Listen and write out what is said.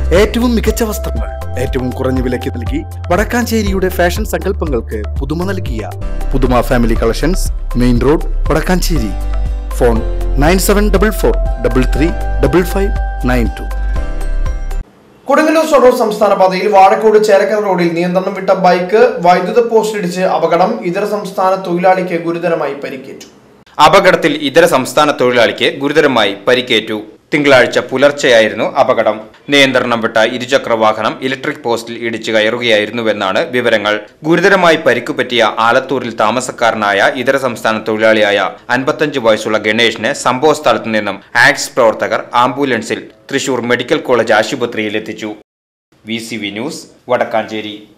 ഏറ്റവും മികച്ച വസ്ത്രങ്ങൾ ഏറ്റവും കുറഞ്ഞ വിലയ്ക്ക് നൽകി വടക്കാഞ്ചേരിയുടെ ഫാഷൻ സങ്കല്പങ്ങൾക്ക് പുതുമ നൽകിയ പുതുമ family collections main road Vadakkanchery phone nine seven double four double three double five nine two Kodungallur Shoranur സംസ്ഥാന പാതയിൽ വാഴക്കോട് ചേരക്കര റോഡിൽ നിയന്ത്രണം വിട്ട ബൈക്ക് വൈദ്യുത പോസ്റ്റിടിച്ച് അപകടം ഇതര സംസ്ഥാന തൊഴിലാളിക്ക് ഗുരുതരമായി പരിക്കേറ്റു അപകടത്തിൽ ഇതര സംസ്ഥാന തൊഴിലാളിക്ക് ഗുരുതരമായി പരിക്കേറ്റു തിങ്കളാഴ്ച പുലർച്ചെയായിരുന്നു അപകടം നിയന്ത്രണം വിട്ട ഇരുചക്ര വാഹനം ഇലക്ട്രിക് പോസ്റ്റിൽ ഇടിച്ചു കയറുകയായിരുന്നുവെന്നാണ് വിവരങ്ങൾ ഗുരുതരമായി പരിക്കുപറ്റിയ ആലത്തൂരിൽ താമസക്കാരനായ ഇതര സംസ്ഥാന തൊഴിലാളിയായ അൻപത്തഞ്ച് വയസ്സുള്ള ഗണേഷിനെ സംഭവ സ്ഥലത്തു നിന്നും ആക്സ് പ്രവർത്തകർ ആംബുലൻസിൽ തൃശൂർ മെഡിക്കൽ കോളേജ് ആശുപത്രിയിൽ എത്തിച്ചു വി ന്യൂസ് വടക്കാഞ്ചേരി